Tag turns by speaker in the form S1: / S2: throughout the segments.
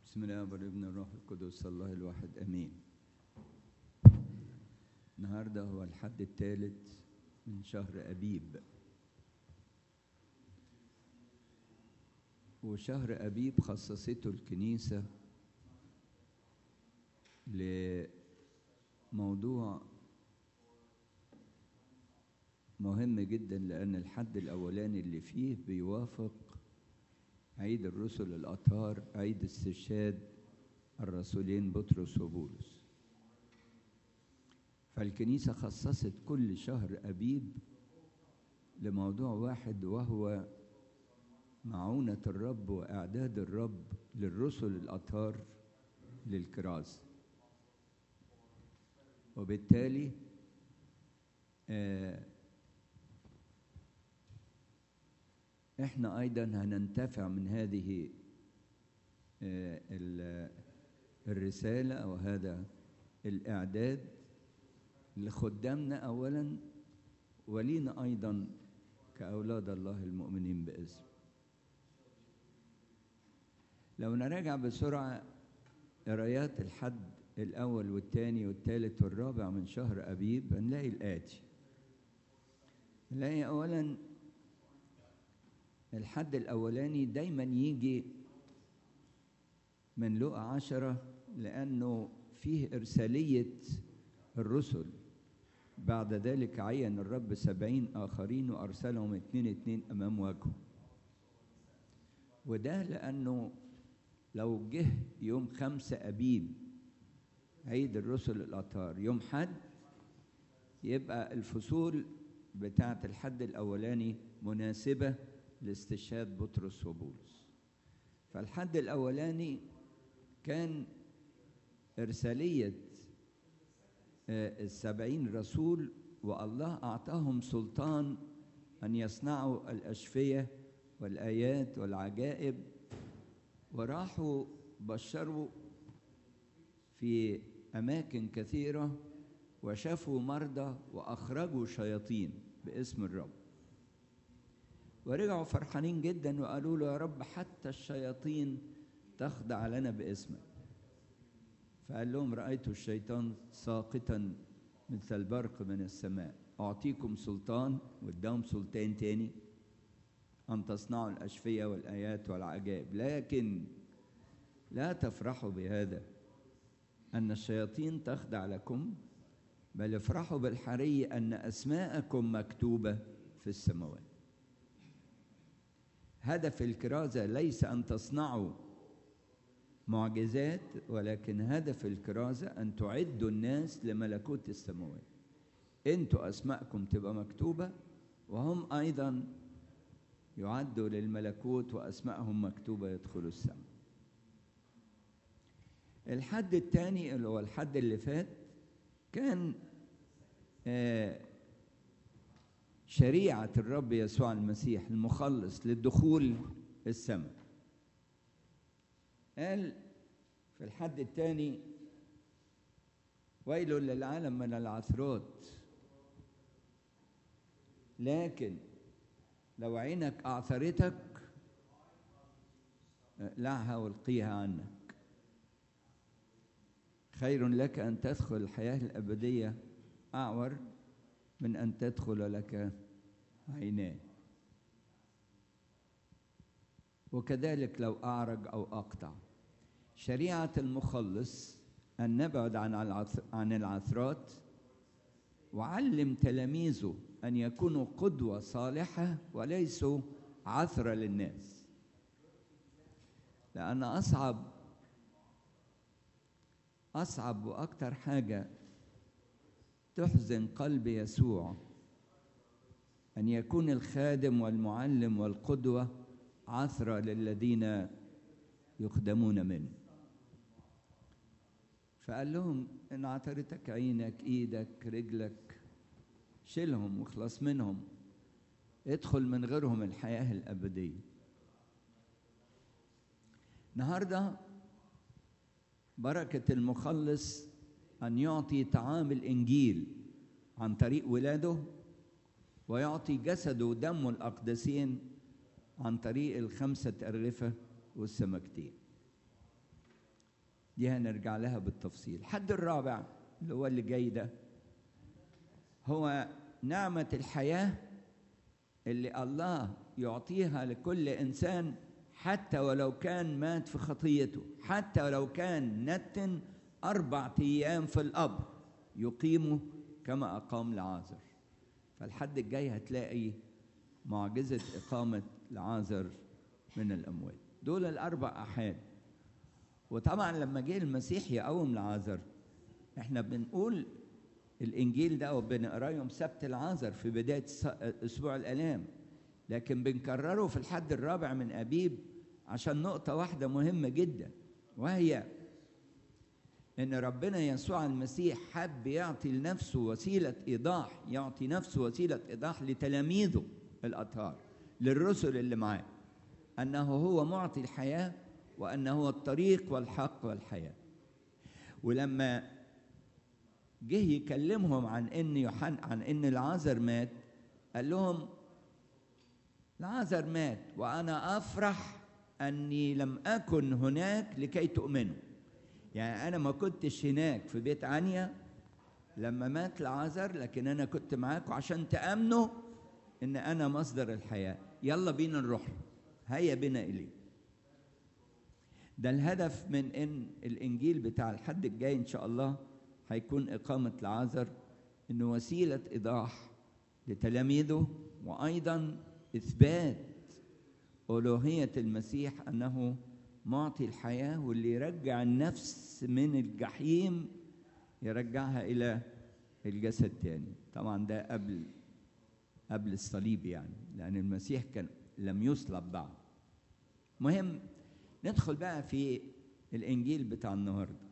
S1: بسم الله والابن الروح القدس الله الواحد امين النهارده هو الحد الثالث من شهر ابيب وشهر ابيب خصصته الكنيسه لموضوع مهم جدا لان الحد الاولاني اللي فيه بيوافق عيد الرسل الأطهار عيد استشهاد الرسولين بطرس وبولس فالكنيسة خصصت كل شهر أبيب لموضوع واحد وهو معونة الرب وإعداد الرب للرسل الأطهار للكرازة وبالتالي آه احنا ايضا هننتفع من هذه الرساله او هذا الاعداد لخدامنا اولا ولينا ايضا كاولاد الله المؤمنين باسم لو نراجع بسرعه قرايات الحد الاول والثاني والثالث والرابع من شهر ابيب هنلاقي الاتي نلاقي اولا الحد الأولاني دايما يجي من لقى عشرة لأنه فيه إرسالية الرسل بعد ذلك عين الرب سبعين آخرين وأرسلهم اتنين اتنين أمام وجهه وده لأنه لو جه يوم خمسة أبيب عيد الرسل الأطهار يوم حد يبقى الفصول بتاعة الحد الأولاني مناسبة لاستشهاد بطرس وبولس فالحد الأولاني كان إرسالية السبعين رسول والله أعطاهم سلطان أن يصنعوا الأشفية والآيات والعجائب وراحوا بشروا في أماكن كثيرة وشافوا مرضى وأخرجوا شياطين باسم الرب ورجعوا فرحانين جدا وقالوا له يا رب حتى الشياطين تخضع لنا باسمك فقال لهم رأيت الشيطان ساقطا مثل البرق من السماء أعطيكم سلطان واداهم سلطان تاني أن تصنعوا الأشفية والآيات والعجائب لكن لا تفرحوا بهذا أن الشياطين تخضع لكم بل افرحوا بالحري أن أسماءكم مكتوبة في السماوات هدف الكرازة ليس أن تصنعوا معجزات ولكن هدف الكرازة أن تعدوا الناس لملكوت السماوات أنتوا أسماءكم تبقى مكتوبة وهم أيضا يعدوا للملكوت وأسماءهم مكتوبة يدخلوا السماء الحد الثاني اللي هو الحد اللي فات كان آه شريعة الرب يسوع المسيح المخلص للدخول السماء قال في الحد الثاني ويل للعالم من العثرات لكن لو عينك أعثرتك اقلعها والقيها عنك خير لك أن تدخل الحياة الأبدية أعور من أن تدخل لك عينان وكذلك لو أعرج أو أقطع شريعة المخلص أن نبعد عن عن العثرات وعلم تلاميذه أن يكونوا قدوة صالحة وليسوا عثرة للناس لأن أصعب أصعب وأكثر حاجة تحزن قلب يسوع ان يكون الخادم والمعلم والقدوه عثره للذين يخدمون منه فقال لهم ان عثرتك عينك ايدك رجلك شيلهم واخلص منهم ادخل من غيرهم الحياه الابديه النهارده بركه المخلص أن يعطي طعام الإنجيل عن طريق ولاده ويعطي جسده ودمه الأقدسين عن طريق الخمسة أرغفة والسمكتين دي هنرجع لها بالتفصيل الحد الرابع اللي هو اللي جاي ده هو نعمة الحياة اللي الله يعطيها لكل إنسان حتى ولو كان مات في خطيته حتى ولو كان نتن أربع أيام في القبر يقيمه كما أقام لعازر فالحد الجاي هتلاقي معجزة إقامة لعازر من الأموات دول الأربع أحاد وطبعا لما جه المسيح يقوم لعازر احنا بنقول الانجيل ده وبنقراه يوم سبت العازر في بدايه اسبوع الالام لكن بنكرره في الحد الرابع من ابيب عشان نقطه واحده مهمه جدا وهي ان ربنا يسوع المسيح حب يعطي لنفسه وسيله ايضاح يعطي نفسه وسيله ايضاح لتلاميذه الاطهار للرسل اللي معاه انه هو معطي الحياه وانه هو الطريق والحق والحياه ولما جه يكلمهم عن ان يوحنا عن ان العازر مات قال لهم العازر مات وانا افرح اني لم اكن هناك لكي تؤمنوا يعني انا ما كنتش هناك في بيت عنيا لما مات العازر لكن انا كنت معاكم عشان تامنوا ان انا مصدر الحياه يلا بينا نروح هيا بنا اليه ده الهدف من ان الانجيل بتاع الحد الجاي ان شاء الله هيكون اقامه العازر انه وسيله ايضاح لتلاميذه وايضا اثبات الوهيه المسيح انه معطي الحياه واللي يرجع النفس من الجحيم يرجعها الى الجسد تاني طبعا ده قبل قبل الصليب يعني لان المسيح كان لم يصلب بعد مهم ندخل بقى في الانجيل بتاع النهارده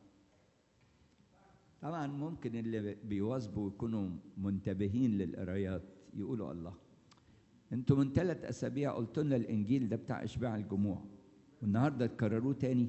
S1: طبعا ممكن اللي بيواظبوا يكونوا منتبهين للقرايات يقولوا الله انتوا من ثلاث اسابيع قلت لنا الانجيل ده بتاع اشباع الجموع والنهارده تكرروه تاني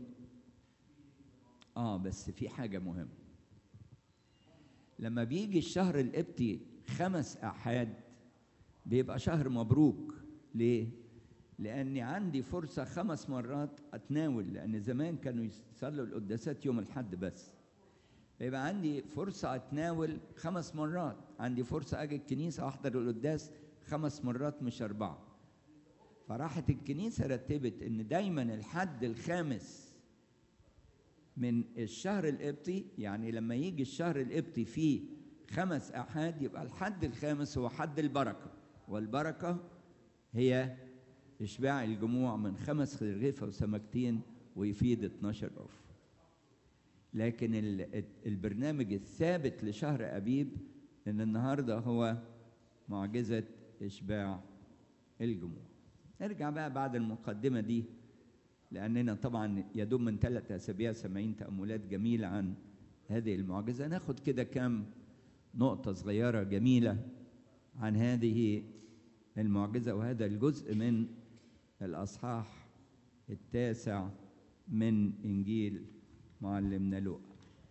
S1: اه بس في حاجه مهمه لما بيجي الشهر القبطي خمس احاد بيبقى شهر مبروك ليه لاني عندي فرصه خمس مرات اتناول لان زمان كانوا يصلوا القداسات يوم الحد بس يبقى عندي فرصة أتناول خمس مرات عندي فرصة أجي الكنيسة أحضر القداس خمس مرات مش أربعة فراحت الكنيسة رتبت إن دايما الحد الخامس من الشهر القبطي يعني لما يجي الشهر القبطي فيه خمس أحاد يبقى الحد الخامس هو حد البركة والبركة هي إشباع الجموع من خمس رغيفة وسمكتين ويفيد 12 عرف لكن البرنامج الثابت لشهر أبيب إن النهاردة هو معجزة إشباع الجموع نرجع بقى بعد المقدمة دي لأننا طبعا يدوم من ثلاثة أسابيع سامعين تأملات جميلة عن هذه المعجزة ناخد كده كام نقطة صغيرة جميلة عن هذه المعجزة وهذا الجزء من الأصحاح التاسع من إنجيل معلمنا لوقا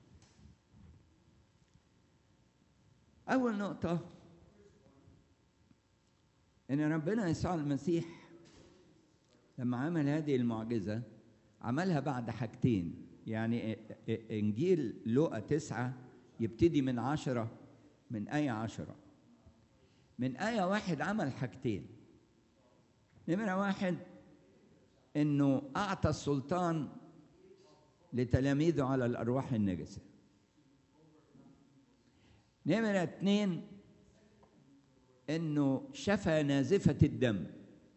S1: أول نقطة إن ربنا يسوع المسيح لما عمل هذه المعجزة عملها بعد حاجتين يعني إنجيل لوقا تسعة يبتدي من عشرة من آية عشرة من آية واحد عمل حاجتين نمرة واحد إنه أعطى السلطان لتلاميذه على الأرواح النجسة نمرة اتنين إنه شفى نازفة الدم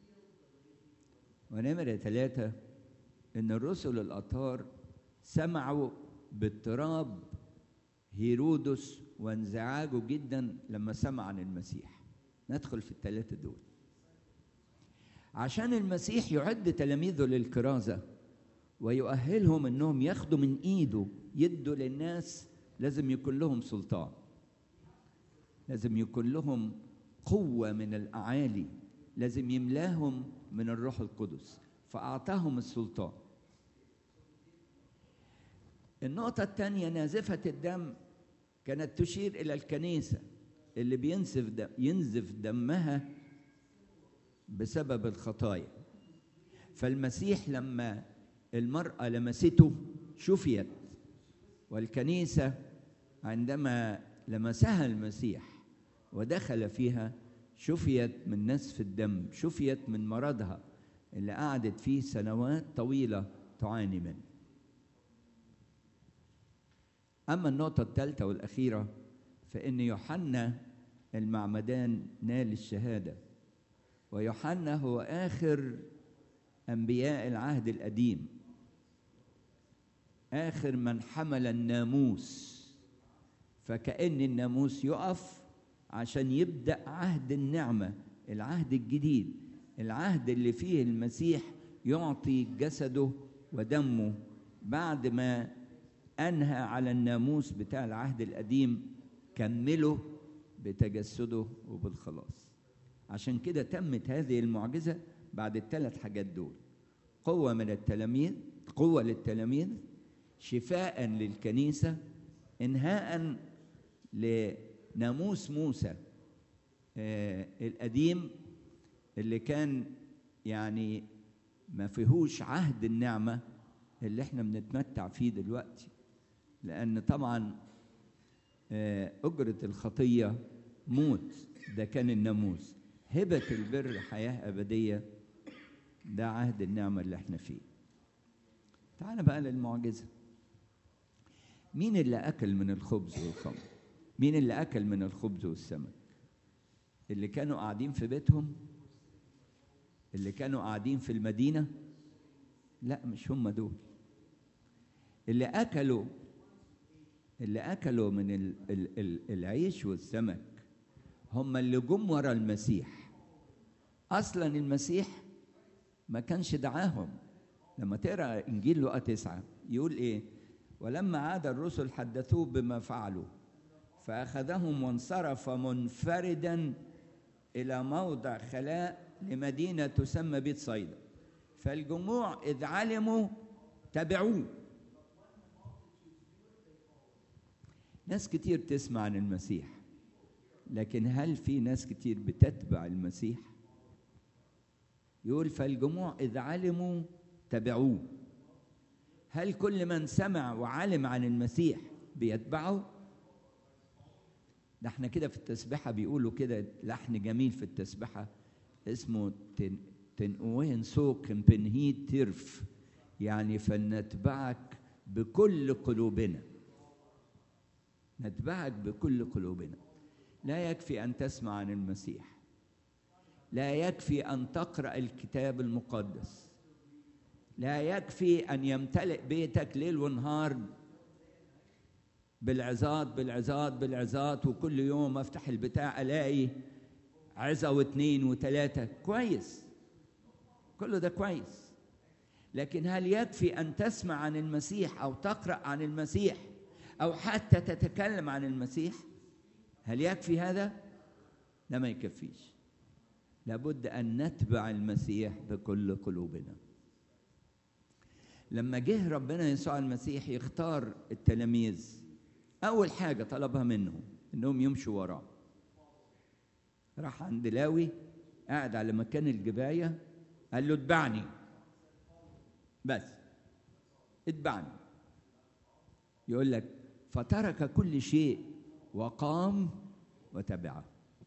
S1: ونمرة ثلاثة إن الرسل الأطهار سمعوا باضطراب هيرودس وانزعاجه جدا لما سمع عن المسيح ندخل في الثلاثة دول عشان المسيح يعد تلاميذه للكرازة ويؤهلهم انهم ياخدوا من ايده يدوا للناس لازم يكون لهم سلطان لازم يكون لهم قوة من الأعالي لازم يملاهم من الروح القدس فأعطاهم السلطان النقطة الثانية نازفة الدم كانت تشير إلى الكنيسة اللي بينزف دم ينزف دمها بسبب الخطايا فالمسيح لما المرأة لمسته شفيت والكنيسة عندما لمسها المسيح ودخل فيها شفيت من نسف الدم شفيت من مرضها اللي قعدت فيه سنوات طويلة تعاني منه أما النقطة الثالثة والأخيرة فإن يوحنا المعمدان نال الشهادة ويوحنا هو آخر أنبياء العهد القديم آخر من حمل الناموس فكأن الناموس يقف عشان يبدأ عهد النعمة العهد الجديد العهد اللي فيه المسيح يعطي جسده ودمه بعد ما أنهى على الناموس بتاع العهد القديم كمله بتجسده وبالخلاص عشان كده تمت هذه المعجزة بعد الثلاث حاجات دول قوة من التلاميذ قوة للتلاميذ شفاء للكنيسة انهاء لناموس موسى آه القديم اللي كان يعني ما فيهوش عهد النعمة اللي احنا بنتمتع فيه دلوقتي لأن طبعا آه أجرة الخطية موت ده كان الناموس هبة البر حياة أبدية ده عهد النعمة اللي احنا فيه تعال بقى للمعجزة مين اللي أكل من الخبز والخمر مين اللي أكل من الخبز والسمك اللي كانوا قاعدين في بيتهم اللي كانوا قاعدين في المدينة لا مش هم دول اللي أكلوا اللي أكلوا من ال ال ال العيش والسمك هم اللي جم ورا المسيح أصلا المسيح ما كانش دعاهم لما تقرا انجيل لقا تسعه يقول ايه ولما عاد الرسل حدثوه بما فعلوا فاخذهم وانصرف منفردا الى موضع خلاء لمدينه تسمى بيت صيدا فالجموع اذ علموا تبعوه ناس كتير تسمع عن المسيح لكن هل في ناس كتير بتتبع المسيح يقول فالجموع إذ علموا تبعوه هل كل من سمع وعلم عن المسيح بيتبعه ده احنا كده في التسبحة بيقولوا كده لحن جميل في التسبحة اسمه تن تنقوين سوق بنهيت ترف يعني فلنتبعك بكل قلوبنا نتبعك بكل قلوبنا لا يكفي أن تسمع عن المسيح لا يكفي ان تقرا الكتاب المقدس لا يكفي ان يمتلئ بيتك ليل ونهار بالعظات بالعظات بالعظات وكل يوم افتح البتاع الاقي عظه واثنين وثلاثه كويس كله ده كويس لكن هل يكفي ان تسمع عن المسيح او تقرا عن المسيح او حتى تتكلم عن المسيح هل يكفي هذا لا ما يكفيش لابد ان نتبع المسيح بكل قلوبنا لما جه ربنا يسوع المسيح يختار التلاميذ اول حاجه طلبها منهم انهم يمشوا وراه راح عند لاوي قاعد على مكان الجبايه قال له اتبعني بس اتبعني يقول لك فترك كل شيء وقام وتبعه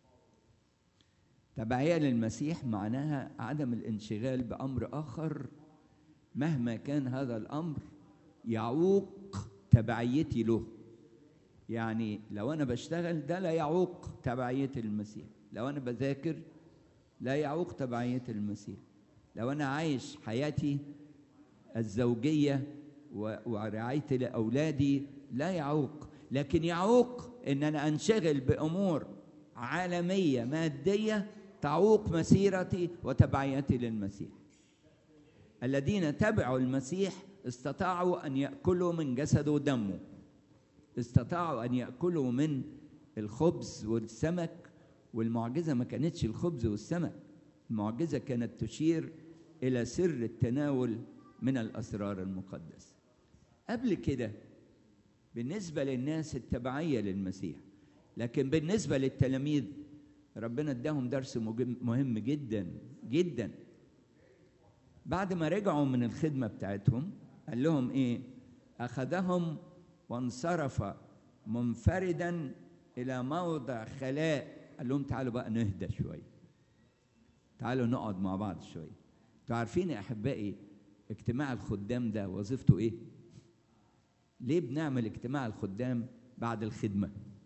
S1: تبعية للمسيح معناها عدم الانشغال بأمر آخر مهما كان هذا الأمر يعوق تبعيتي له يعني لو أنا بشتغل ده لا يعوق تبعية المسيح لو أنا بذاكر لا يعوق تبعية المسيح لو أنا عايش حياتي الزوجية ورعايتي لأولادي لا يعوق لكن يعوق إن أنا أنشغل بأمور عالمية مادية تعوق مسيرتي وتبعيتي للمسيح الذين تبعوا المسيح استطاعوا ان ياكلوا من جسده ودمه استطاعوا ان ياكلوا من الخبز والسمك والمعجزه ما كانتش الخبز والسمك المعجزه كانت تشير الى سر التناول من الاسرار المقدسه قبل كده بالنسبه للناس التبعيه للمسيح لكن بالنسبه للتلاميذ ربنا اداهم درس مهم جدا جدا بعد ما رجعوا من الخدمه بتاعتهم قال لهم ايه اخذهم وانصرف منفردا الى موضع خلاء قال لهم تعالوا بقى نهدى شويه تعالوا نقعد مع بعض شويه انتوا عارفين يا احبائي اجتماع الخدام ده وظيفته ايه ليه بنعمل اجتماع الخدام بعد الخدمه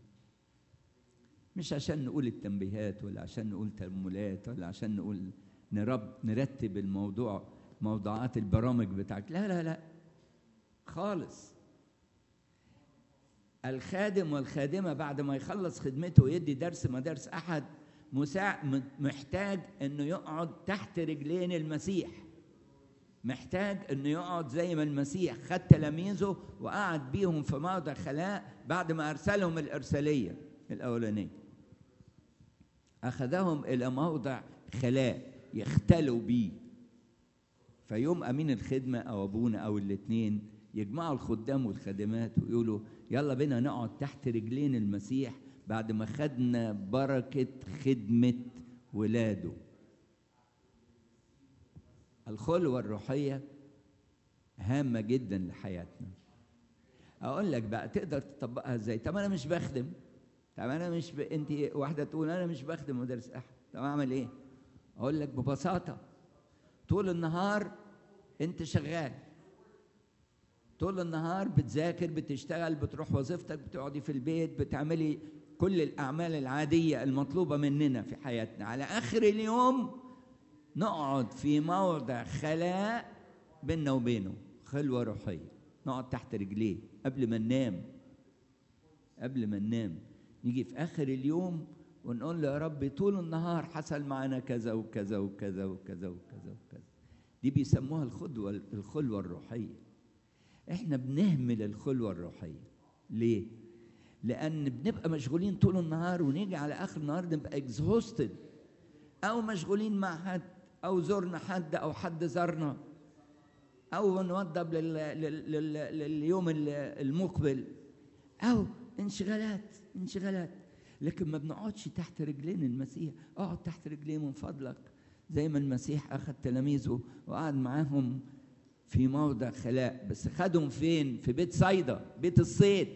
S1: مش عشان نقول التنبيهات ولا عشان نقول تأملات ولا عشان نقول نرب نرتب الموضوع موضوعات البرامج بتاعك لا لا لا خالص الخادم والخادمة بعد ما يخلص خدمته ويدي درس مدارس أحد مساع محتاج انه يقعد تحت رجلين المسيح محتاج انه يقعد زي ما المسيح خد تلاميذه وقعد بيهم في موضع خلاء بعد ما ارسلهم الارساليه الاولانيه اخذهم الى موضع خلاء يختلوا بيه فيوم امين الخدمه او ابونا او الاثنين يجمعوا الخدام والخادمات ويقولوا يلا بينا نقعد تحت رجلين المسيح بعد ما خدنا بركة خدمة ولاده الخلوة الروحية هامة جدا لحياتنا أقول لك بقى تقدر تطبقها ازاي طب أنا مش بخدم طب أنا مش ب... أنت واحدة تقول أنا مش بخدم مدرس أحد طب أعمل إيه؟ أقول لك ببساطة طول النهار أنت شغال طول النهار بتذاكر بتشتغل بتروح وظيفتك بتقعدي في البيت بتعملي كل الأعمال العادية المطلوبة مننا في حياتنا على آخر اليوم نقعد في موضع خلاء بيننا وبينه خلوة روحية نقعد تحت رجليه قبل ما ننام قبل ما ننام نيجي في آخر اليوم ونقول له يا رب طول النهار حصل معنا كذا وكذا وكذا وكذا وكذا وكذا دي بيسموها الخلوة الخلوة الروحية احنا بنهمل الخلوة الروحية ليه؟ لأن بنبقى مشغولين طول النهار ونيجي على آخر النهار نبقى اكزهوستد أو مشغولين مع حد أو زرنا حد أو حد زارنا أو نوضب لل... لل... لل... لليوم المقبل أو انشغالات انشغالات لكن ما بنقعدش تحت رجلين المسيح اقعد تحت رجليه من فضلك زي ما المسيح أخذ تلاميذه وقعد معاهم في موضع خلاء بس خدهم فين في بيت صيدا بيت الصيد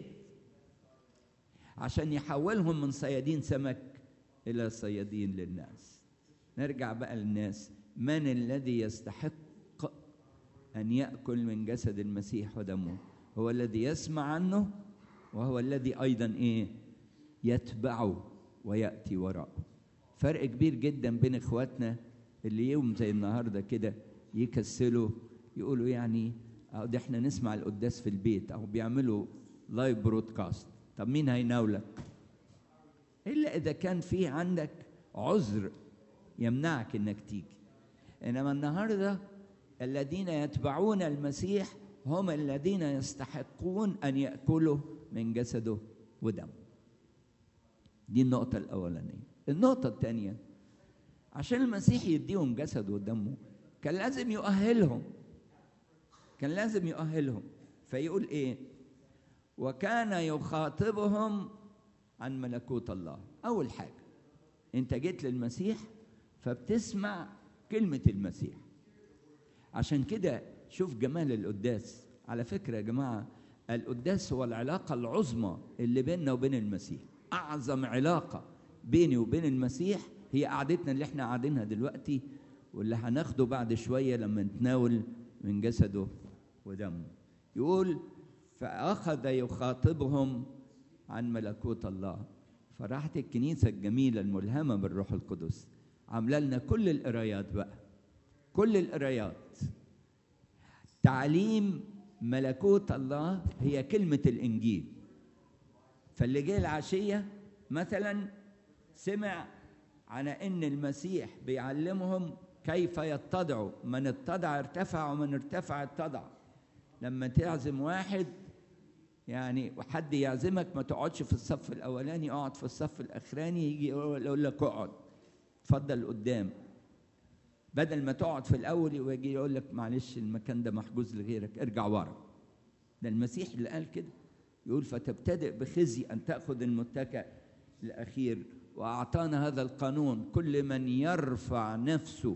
S1: عشان يحولهم من صيادين سمك الى صيادين للناس نرجع بقى للناس من الذي يستحق ان ياكل من جسد المسيح ودمه هو الذي يسمع عنه وهو الذي ايضا ايه يتبعه وياتي وراءه فرق كبير جدا بين اخواتنا اللي يوم زي النهارده كده يكسلوا يقولوا يعني أو ده احنا نسمع القداس في البيت او بيعملوا لايف برودكاست طب مين هيناولك الا اذا كان في عندك عذر يمنعك انك تيجي انما النهارده الذين يتبعون المسيح هم الذين يستحقون ان ياكلوا من جسده ودمه دي النقطه الاولانيه النقطه الثانيه عشان المسيح يديهم جسده ودمه كان لازم يؤهلهم كان لازم يؤهلهم فيقول ايه وكان يخاطبهم عن ملكوت الله اول حاجه انت جيت للمسيح فبتسمع كلمه المسيح عشان كده شوف جمال القداس على فكره يا جماعه القداس هو العلاقه العظمى اللي بيننا وبين المسيح اعظم علاقه بيني وبين المسيح هي قعدتنا اللي احنا قاعدينها دلوقتي واللي هناخده بعد شويه لما نتناول من جسده ودمه يقول فأخذ يخاطبهم عن ملكوت الله فراحت الكنيسة الجميلة الملهمة بالروح القدس عاملة لنا كل القرايات بقى كل القرايات تعليم ملكوت الله هي كلمة الإنجيل فاللي جه العشية مثلا سمع عن ان المسيح بيعلمهم كيف يتضعوا من اتضع ارتفع ومن ارتفع اتضع لما تعزم واحد يعني وحد يعزمك ما تقعدش في الصف الاولاني اقعد في الصف الاخراني يجي يقول لك اقعد اتفضل قدام بدل ما تقعد في الاول ويجي يقول لك معلش المكان ده محجوز لغيرك ارجع ورا ده المسيح اللي قال كده يقول فتبتدئ بخزي ان تاخذ المتكئ الاخير واعطانا هذا القانون كل من يرفع نفسه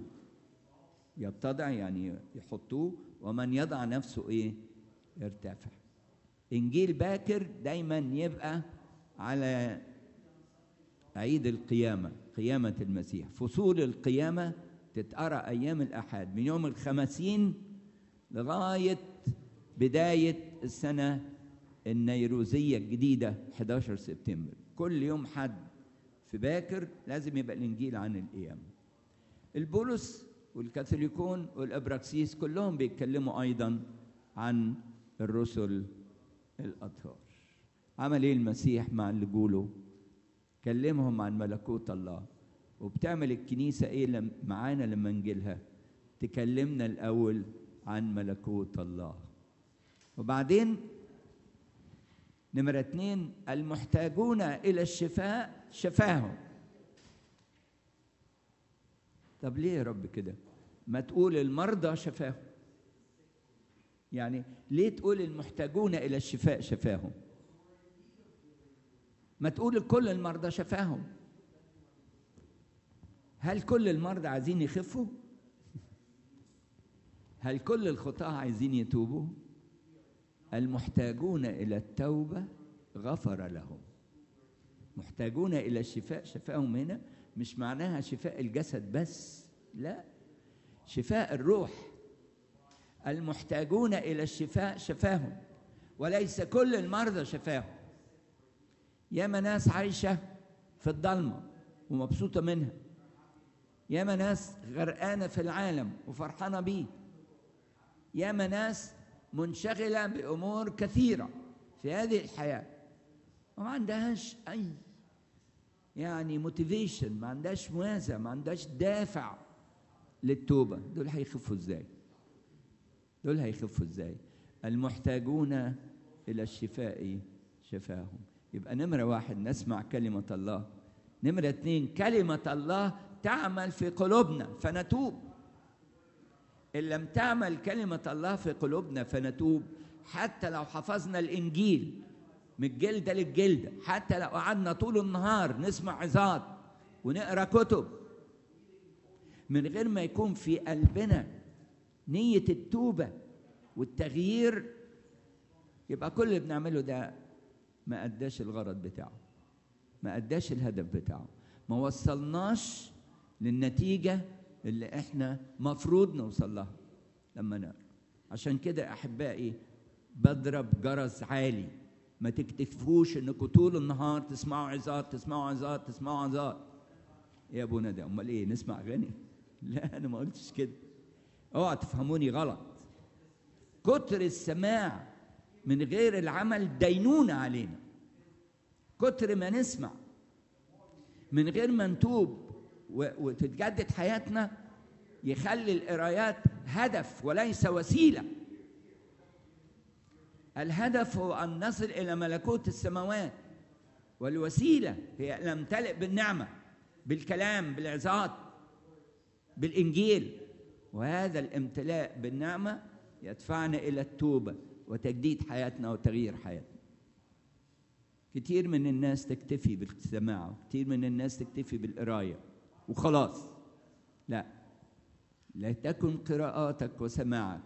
S1: يتضع يعني يحطوه ومن يضع نفسه ايه يرتفع انجيل باكر دايما يبقى على عيد القيامه قيامه المسيح فصول القيامه تتقرا ايام الاحد من يوم الخمسين لغايه بدايه السنه النيروزيه الجديده 11 سبتمبر كل يوم حد في باكر لازم يبقى الانجيل عن القيامه البولس والكاثوليكون والابراكسيس كلهم بيتكلموا ايضا عن الرسل الاطهار عمل ايه المسيح مع اللي جوله كلمهم عن ملكوت الله وبتعمل الكنيسه ايه لم معانا لما نجيلها تكلمنا الاول عن ملكوت الله وبعدين نمرة اتنين المحتاجون إلى الشفاء شفاهم طب ليه يا رب كده ما تقول المرضى شفاهم يعني ليه تقول المحتاجون إلى الشفاء شفاهم ما تقول كل المرضى شفاهم هل كل المرضى عايزين يخفوا هل كل الخطاة عايزين يتوبوا المحتاجون إلى التوبة غفر لهم محتاجون إلى الشفاء شفاهم هنا مش معناها شفاء الجسد بس لا شفاء الروح المحتاجون إلى الشفاء شفاهم وليس كل المرضى شفاهم ياما ناس عايشة في الضلمة ومبسوطة منها ياما ناس غرقانة في العالم وفرحانة بيه ياما ناس منشغلة بأمور كثيرة في هذه الحياة وما عندهاش أي يعني موتيفيشن ما عندهاش موازة ما عندهاش دافع للتوبة دول هيخفوا ازاي دول هيخفوا ازاي المحتاجون إلى الشفاء شفاهم يبقى نمرة واحد نسمع كلمة الله نمرة اتنين كلمة الله تعمل في قلوبنا فنتوب إن لم تعمل كلمة الله في قلوبنا فنتوب حتى لو حفظنا الإنجيل من الجلدة للجلدة حتى لو قعدنا طول النهار نسمع عظات ونقرا كتب من غير ما يكون في قلبنا نية التوبة والتغيير يبقى كل اللي بنعمله ده ما أداش الغرض بتاعه ما أداش الهدف بتاعه ما وصلناش للنتيجة اللي احنا مفروض نوصل لها لما نقرا عشان كده احبائي بضرب جرس عالي ما تكتفوش انكم طول النهار تسمعوا عظات تسمعوا عظات تسمعوا عظات يا ابونا ده امال ايه نسمع اغاني لا انا ما قلتش كده اوعى تفهموني غلط كتر السماع من غير العمل دينونة علينا كتر ما نسمع من غير ما نتوب وتتجدد حياتنا يخلي القرايات هدف وليس وسيله الهدف هو ان نصل الى ملكوت السماوات والوسيله هي ان نمتلئ بالنعمه بالكلام بالعظات بالانجيل وهذا الامتلاء بالنعمه يدفعنا الى التوبه وتجديد حياتنا وتغيير حياتنا كتير من الناس تكتفي بالسماع كتير من الناس تكتفي بالقرايه وخلاص لا لا تكن قراءاتك وسماعك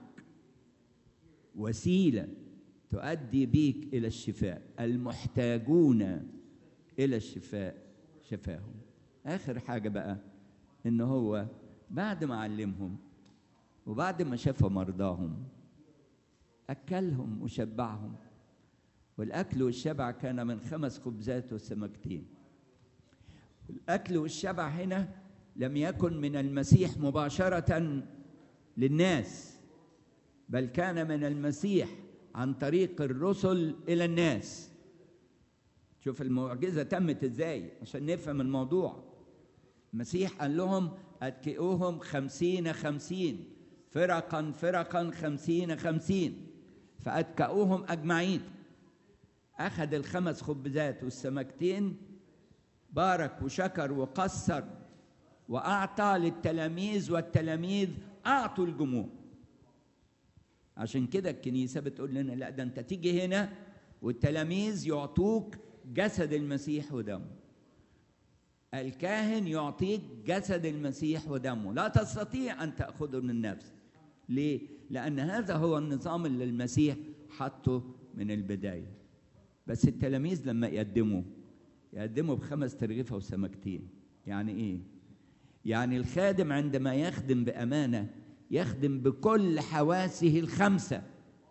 S1: وسيله تؤدي بيك الى الشفاء المحتاجون الى الشفاء شفاهم اخر حاجه بقى ان هو بعد ما علمهم وبعد ما شفى مرضاهم اكلهم وشبعهم والاكل والشبع كان من خمس خبزات وسمكتين الأكل والشبع هنا لم يكن من المسيح مباشرة للناس بل كان من المسيح عن طريق الرسل إلى الناس شوف المعجزة تمت إزاي عشان نفهم الموضوع المسيح قال لهم أتكئوهم خمسين خمسين فرقا فرقا خمسين خمسين فأتكأوهم أجمعين أخذ الخمس خبزات والسمكتين بارك وشكر وقصر واعطى للتلاميذ والتلاميذ اعطوا الجموع عشان كده الكنيسه بتقول لنا لا ده انت تيجي هنا والتلاميذ يعطوك جسد المسيح ودمه الكاهن يعطيك جسد المسيح ودمه لا تستطيع ان تاخذه من النفس ليه لان هذا هو النظام اللي المسيح حطه من البداية بس التلاميذ لما يقدموا يقدموا بخمس ترغيفة وسمكتين يعني إيه؟ يعني الخادم عندما يخدم بأمانة يخدم بكل حواسه الخمسة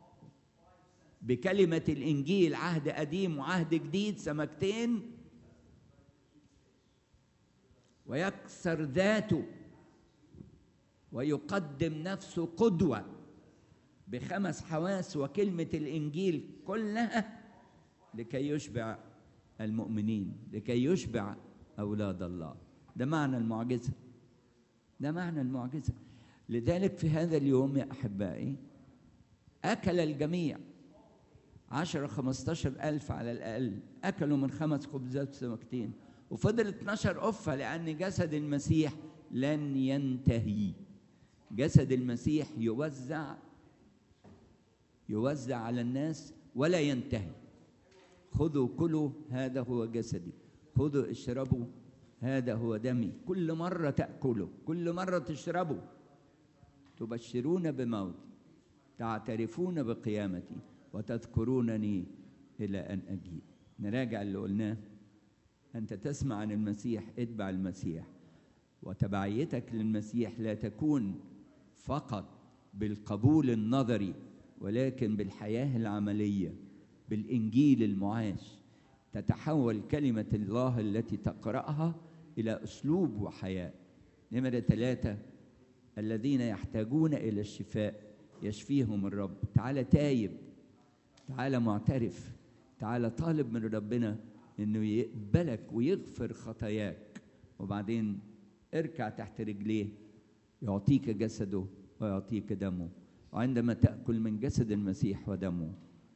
S1: بكلمة الإنجيل عهد قديم وعهد جديد سمكتين ويكسر ذاته ويقدم نفسه قدوة بخمس حواس وكلمة الإنجيل كلها لكي يشبع المؤمنين لكي يشبع أولاد الله ده معنى المعجزة ده معنى المعجزة لذلك في هذا اليوم يا أحبائي أكل الجميع عشرة خمستاشر ألف على الأقل أكلوا من خمس خبزات وسمكتين وفضل 12 قفة لأن جسد المسيح لن ينتهي جسد المسيح يوزع يوزع على الناس ولا ينتهي خذوا كلوا هذا هو جسدي خذوا اشربوا هذا هو دمي كل مرة تأكلوا كل مرة تشربوا تبشرون بموتي تعترفون بقيامتي وتذكرونني إلى أن أجيء نراجع اللي قلناه أنت تسمع عن المسيح اتبع المسيح وتبعيتك للمسيح لا تكون فقط بالقبول النظري ولكن بالحياة العملية بالإنجيل المعاش تتحول كلمة الله التي تقرأها إلى أسلوب وحياة نمرة ثلاثة الذين يحتاجون إلى الشفاء يشفيهم الرب تعالى تايب تعالى معترف تعالى طالب من ربنا انه يقبلك ويغفر خطاياك وبعدين اركع تحت رجليه يعطيك جسده ويعطيك دمه وعندما تاكل من جسد المسيح ودمه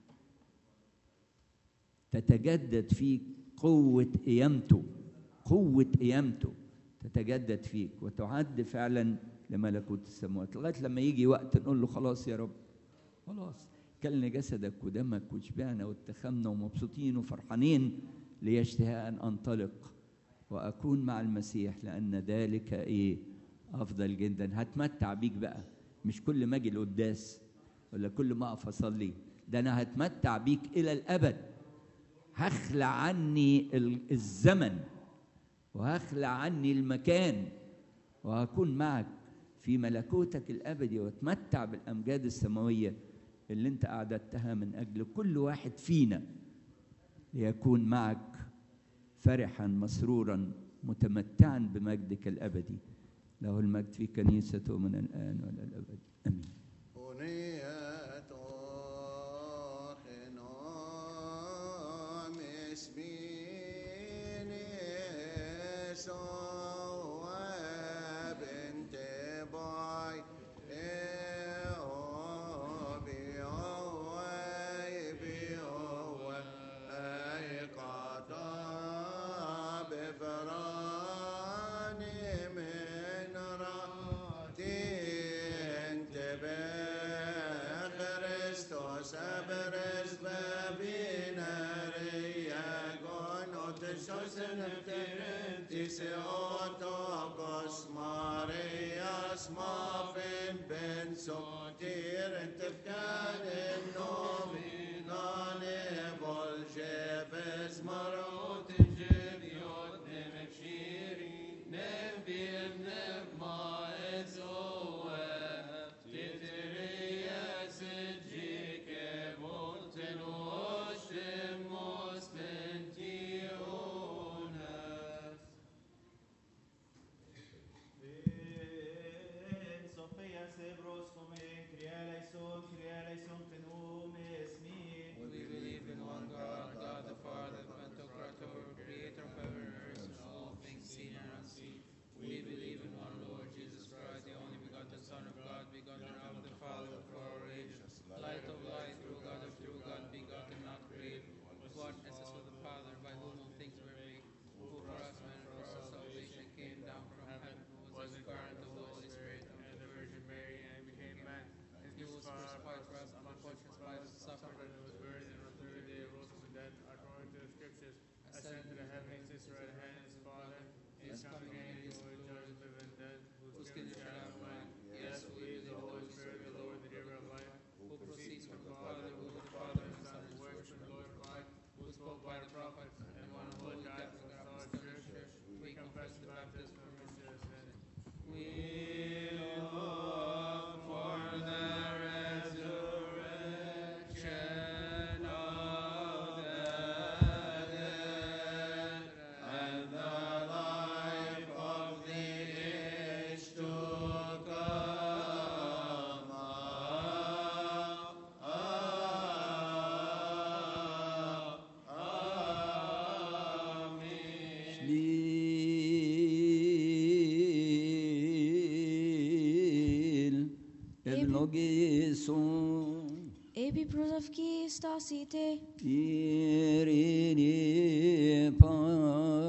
S1: تتجدد فيك قوه قيامته قوه قيامته تتجدد فيك وتعد فعلا لملكوت السماوات لغايه لما يجي وقت نقول له خلاص يا رب خلاص كلنا جسدك ودمك وشبعنا واتخمنا ومبسوطين وفرحانين لي اشتهاء ان انطلق واكون مع المسيح لان ذلك ايه افضل جدا هتمتع بيك بقى مش كل ما اجي القداس ولا كل ما اقف اصلي ده انا هتمتع بيك الى الابد هخلع عني الزمن وهخلع عني المكان وهكون معك في ملكوتك الابدي واتمتع بالامجاد السماويه اللي انت اعددتها من اجل كل واحد فينا ليكون معك فرحا مسرورا متمتعا بمجدك الابدي له المجد في كنيسته من الان والى الابد امين
S2: Theotokos Marias Muffin Ben Sotir and Tefkanim Nominane Voljeves Marot Jeviot Nemekshiri Nevim Nevma Etzoe Titerias Jike Volten Oshem Mospentionas
S3: En Sofia Sebros come Kyrie eleison, Kyrie eleison tenum esmi.
S4: We believe in one God, God the Father, Pantocrator, creator of heaven and earth and all things seen and unseen. We believe in one Lord Jesus Christ, the only begotten Son of God, begotten of the Father before all ages. Light of light, true God of true God, begotten, not created. One essence with the Father, by whom all things were made, who for us men for our salvation came down from heaven, who was incarnate of the Holy Spirit and the Virgin Mary, and became man. And he was crucified for us under Pontius Pilate, suffered
S5: and was buried, and on the third day rose from the dead, according to the scriptures, ascended to the heavens, sits right hand of his Father, is coming again, he will judge the living and dead, whose kingdom shall have mine. Yes, we, the Holy Spirit, the Lord, the giver of life,
S4: who proceeds from the Father, who the Father and Son is
S1: Logison
S6: Ebi prozavki stasite,
S1: Irini